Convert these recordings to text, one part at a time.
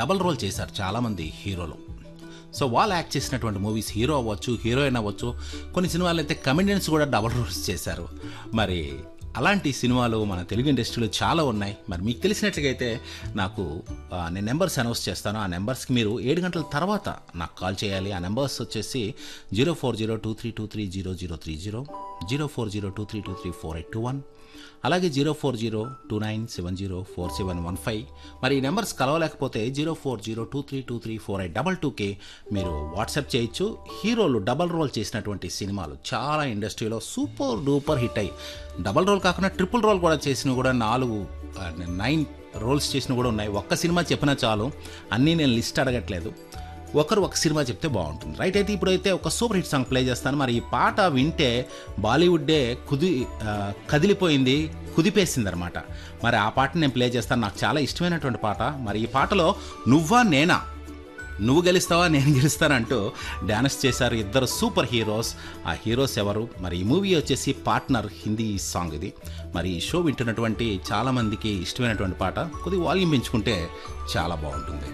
double role చేశారు చాలామంది హీరోలు సో వాళ్ళు యాక్ట్ చేసినటువంటి మూవీస్ హీరో అవ్వచ్చు హీరోయిన్ అవ్వచ్చు కొన్ని సినిమాలు అయితే కమెడియన్స్ కూడా డబల్ రోల్స్ చేశారు మరి అలాంటి సినిమాలు మన తెలుగు ఇండస్ట్రీలో చాలా ఉన్నాయి మరి మీకు తెలిసినట్లుగా అయితే నాకు ఆ, నేను నెంబర్స్ అనౌన్స్ చేస్తాను ఆ నెంబర్స్కి మీరు ఏడు గంటల తర్వాత నాకు కాల్ చేయాలి ఆ నెంబర్స్ వచ్చేసి zero four zero two three two three zero zero three zero zero four zero two three two three four eight two one అలాగే zero four zero two nine seven zero four seven one five మరి ఈ numbers కలవలేకపోతే zero four zero two three two three four eight double టూకి మీరు WhatsApp చేయొచ్చు హీరోలు double role చేసినటువంటి సినిమాలు చాలా ఇండస్ట్రీలో సూపర్ డూపర్ హిట్ అయ్యి డబల్ రోల్ కాకుండా ట్రిపుల్ రోల్ కూడా చేసినవి కూడా నాలుగు ఆ, నైన్ రోల్స్ చేసినవి కూడా ఉన్నాయి ఒక్క సినిమా చెప్పినా చాలు అన్నీ నేను లిస్ట్ అడగట్లేదు ఒకరు ఒక సినిమా చెప్తే బాగుంటుంది రైట్ అయితే ఇప్పుడైతే ఒక సూపర్ హిట్ సాంగ్ ప్లే చేస్తాను మరి ఈ పాట వింటే బాలీవుడ్డే కుది ఆ, కదిలిపోయింది కుదిపేసింది అనమాట మరి ఆ పాట నేను ప్లే చేస్తాను నాకు చాలా ఇష్టమైనటువంటి పాట మరి ఈ పాటలో నువ్వా నేనా నువ్వు గెలుస్తావా నేను గెలుస్తానంటూ డ్యాన్స్ చేశారు ఇద్దరు సూపర్ హీరోస్ ఆ హీరోస్ ఎవరు మరి ఈ మూవీ వచ్చేసి పార్ట్నర్ హిందీ సాంగ్ ఇది మరి ఈ షో వింటున్నటువంటి చాలామందికి ఇష్టమైనటువంటి పాట కొద్దిగా వాల్యూమ్ పెంచుకుంటే చాలా బాగుంటుంది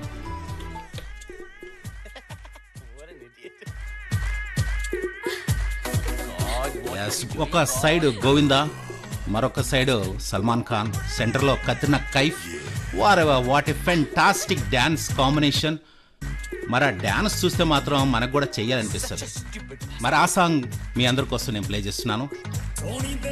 Yes, ఒక సైడ్ గోవింద మరొక సైడ్ సల్మాన్ ఖాన్ సెంటర్లో Katrina Kaif wow what a fantastic dance combination మరి ఆ డ్యాన్స్ చూస్తే మాత్రం మనకు కూడా చెయ్యాలనిపిస్తుంది మరి ఆ సాంగ్ మీ అందరి కోసం నేను ప్లే చేస్తున్నాను